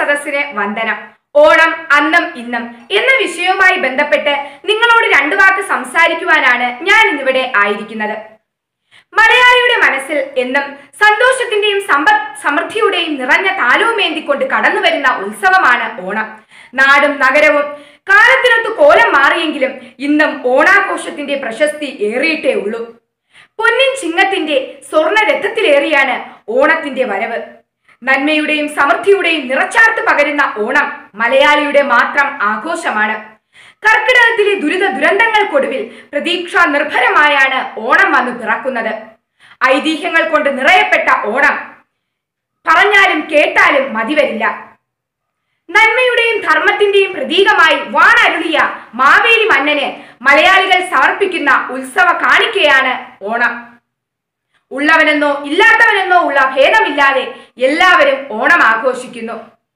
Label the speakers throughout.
Speaker 1: സദസ്സിന് വന്ദനം ഓണം അന്നം ഇന്നും എന്ന വിഷയവുമായി ബന്ധപ്പെട്ട് നിങ്ങളോട് രണ്ടു വാക്ക് സംസാരിക്കുവാനാണ് ഞാൻ ഇന്നിവിടെ ആയിരിക്കുന്നത് മലയാളിയുടെ മനസ്സിൽ എന്നും സന്തോഷത്തിന്റെയും സമ്പദ് സമൃദ്ധിയുടെയും നിറഞ്ഞ താലവുമേന്തിക്കൊണ്ട് കടന്നു വരുന്ന ഉത്സവമാണ് ഓണം നാടും നഗരവും കാലത്തിനൊത്ത് കോലം മാറിയെങ്കിലും ഇന്നും ഓണാഘോഷത്തിന്റെ പ്രശസ്തി ഏറിയിട്ടേ ഉള്ളൂ പൊന്നിൻ ചിങ്ങത്തിന്റെ സ്വർണ്ണ രഥത്തിലേറിയാണ് ഓണത്തിന്റെ വരവ് നന്മയുടെയും സമൃദ്ധിയുടെയും നിറച്ചാർത്ത് പകരുന്ന ഓണം മലയാളിയുടെ മാത്രം ആഘോഷമാണ് കർക്കിടകത്തിലെ ദുരിത ദുരന്തങ്ങൾക്കൊടുവിൽ പ്രതീക്ഷാ നിർഭരമായാണ് ഓണം വന്നു പിറക്കുന്നത് ഐതിഹ്യങ്ങൾ കൊണ്ട് നിറയപ്പെട്ട ഓണം പറഞ്ഞാലും കേട്ടാലും മതിവരില്ല നന്മയുടെയും ധർമ്മത്തിന്റെയും പ്രതീകമായി വാണരുളിയ മാവേലി മന്നന് മലയാളികൾ സമർപ്പിക്കുന്ന ഉത്സവ കാണിക്കയാണ് ഓണം ഉള്ളവനെന്നോ ഇല്ലാത്തവനെന്നോ ഉള്ള ഭേദമില്ലാതെ എല്ലാവരും ഓണം ആഘോഷിക്കുന്നു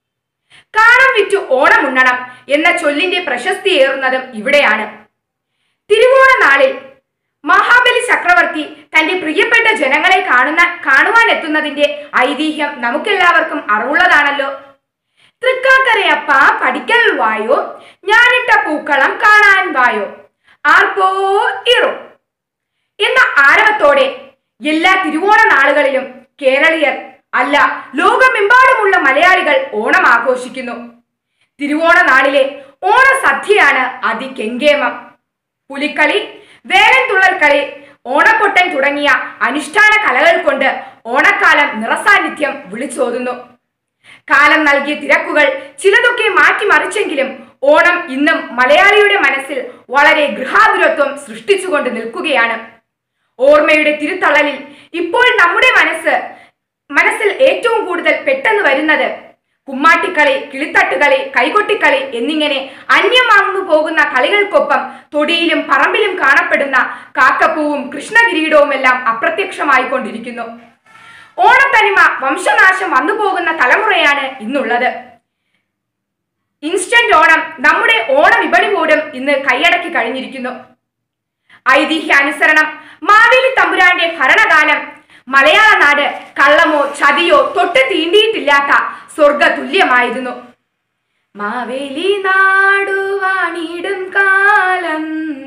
Speaker 1: കാണം വിറ്റു ഓണം ഉണ്ണണം എന്ന ചൊല്ലിന്റെ പ്രശസ്തി ഏറുന്നതും ഇവിടെയാണ് തിരുവോണ നാളിൽ മഹാബലി ചക്രവർത്തി തന്റെ പ്രിയപ്പെട്ട ജനങ്ങളെ കാണുന്ന കാണുവാൻ എത്തുന്നതിന്റെ ഐതിഹ്യം നമുക്കെല്ലാവർക്കും അറിവുള്ളതാണല്ലോ തൃക്കാക്കരയപ്പ പഠിക്കൽ വായോ ഞാനിട്ട പൂക്കളം കാണാൻ വായോ ആർപ്പോ ഇറോ എന്ന ആരവത്തോടെ എല്ലാ തിരുവോണ നാളുകളിലും കേരളീയർ അല്ല ലോകമെമ്പാടുമുള്ള മലയാളികൾ ഓണം ആഘോഷിക്കുന്നു തിരുവോണ നാളിലെ ഓണസദ്യയാണ് അതികെങ്കേമം പുലിക്കളി വേലൻ തുള്ളൽക്കളി ഓണപ്പൊട്ടൻ തുടങ്ങിയ അനുഷ്ഠാന കലകൾ കൊണ്ട് ഓണക്കാലം നിറസാന്നിധ്യം വിളിച്ചോതുന്നു കാലം നൽകിയ തിരക്കുകൾ ചിലതൊക്കെ മാറ്റിമറിച്ചെങ്കിലും ഓണം ഇന്നും മലയാളിയുടെ മനസ്സിൽ വളരെ ഗൃഹാതുരത്വം സൃഷ്ടിച്ചുകൊണ്ട് നിൽക്കുകയാണ് ഓർമ്മയുടെ തിരുത്തള്ളലിൽ ഇപ്പോൾ നമ്മുടെ മനസ്സ് മനസ്സിൽ ഏറ്റവും കൂടുതൽ പെട്ടെന്ന് വരുന്നത് കുമ്മാട്ടിക്കളി കിളിത്തട്ടുകളി കൈകൊട്ടിക്കളി എന്നിങ്ങനെ അന്യം വാങ്ങുന്നു പോകുന്ന കളികൾക്കൊപ്പം തൊടിയിലും പറമ്പിലും കാണപ്പെടുന്ന കാക്കപ്പൂവും കൃഷ്ണകിരീടവുമെല്ലാം അപ്രത്യക്ഷമായിക്കൊണ്ടിരിക്കുന്നു ഓണത്തനിമ വംശനാശം വന്നു പോകുന്ന തലമുറയാണ് ഇന്നുള്ളത് ഇൻസ്റ്റന്റ് ഓണം നമ്മുടെ ഓണ വിപണി പോലും ഇന്ന് കൈയടക്കി കഴിഞ്ഞിരിക്കുന്നു ഐതിഹ്യാനുസരണം മാവേലി തമ്പുരാന്റെ ഭരണകാലം മലയാള നാട് കള്ളമോ ചതിയോ തൊട്ട് തീണ്ടിയിട്ടില്ലാത്ത സ്വർഗ തുല്യമായിരുന്നു മാവേലി നാടുവാണിടും കാലം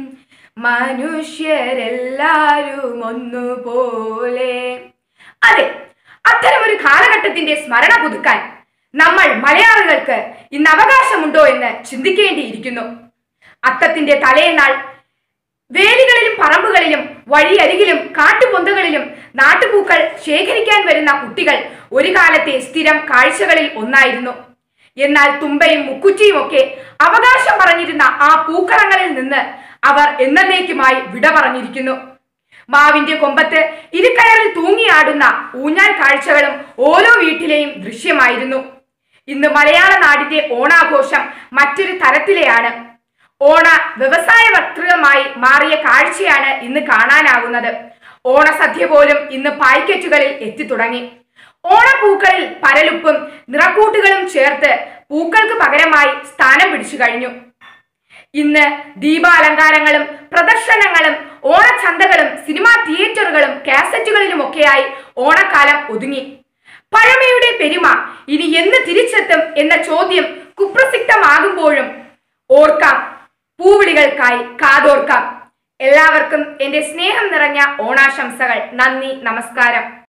Speaker 1: മനുഷ്യരെല്ലാരും ഒന്നുപോലെ അതെ അത്തരമൊരു കാലഘട്ടത്തിന്റെ സ്മരണ പുതുക്കാൻ നമ്മൾ മലയാളികൾക്ക് ഇന്ന് അവകാശമുണ്ടോ എന്ന് ചിന്തിക്കേണ്ടിയിരിക്കുന്നു അത്തത്തിന്റെ തലേനാൾ വേലികളിലും പറമ്പുകളിലും വഴിയരികിലും കാട്ടുപൊന്തകളിലും നാട്ടുപൂക്കൾ ശേഖരിക്കാൻ വരുന്ന കുട്ടികൾ ഒരു കാലത്തെ സ്ഥിരം കാഴ്ചകളിൽ ഒന്നായിരുന്നു എന്നാൽ തുമ്പയും മുക്കുറ്റിയും ഒക്കെ അവകാശം പറഞ്ഞിരുന്ന ആ പൂക്കളങ്ങളിൽ നിന്ന് അവർ എന്നേക്കുമായി വിട പറഞ്ഞിരിക്കുന്നു മാവിന്റെ കൊമ്പത്ത് ഇരുകയറിൽ തൂങ്ങിയാടുന്ന ഊഞ്ഞാൽ കാഴ്ചകളും ഓരോ വീട്ടിലെയും ദൃശ്യമായിരുന്നു ഇന്ന് മലയാള നാടിന്റെ ഓണാഘോഷം മറ്റൊരു തരത്തിലെയാണ് ഓണ വ്യവസായ വക്തൃകമായി മാറിയ കാഴ്ചയാണ് ഇന്ന് കാണാനാകുന്നത് ഓണസദ്യ പോലും ഇന്ന് പായ്ക്കറ്റുകളിൽ എത്തിത്തുടങ്ങി ഓണപ്പൂക്കളിൽ പരലുപ്പും നിറക്കൂട്ടുകളും ചേർത്ത് പൂക്കൾക്ക് പകരമായി സ്ഥാനം പിടിച്ചു കഴിഞ്ഞു ഇന്ന് ദീപാലങ്കാരങ്ങളും പ്രദർശനങ്ങളും ഓണച്ചന്തകളും സിനിമാ തിയേറ്ററുകളും കാസറ്റുകളിലുമൊക്കെയായി ഓണക്കാലം ഒതുങ്ങി പഴമയുടെ പെരുമ ഇനി എന്ന് തിരിച്ചെത്തും എന്ന ചോദ്യം കുപ്രസിദ്ധമാകുമ്പോഴും ഓർക്കാം പൂവിളികൾക്കായി കാതോർക്കാം എല്ലാവർക്കും എൻ്റെ സ്നേഹം നിറഞ്ഞ ഓണാശംസകൾ നന്ദി നമസ്കാരം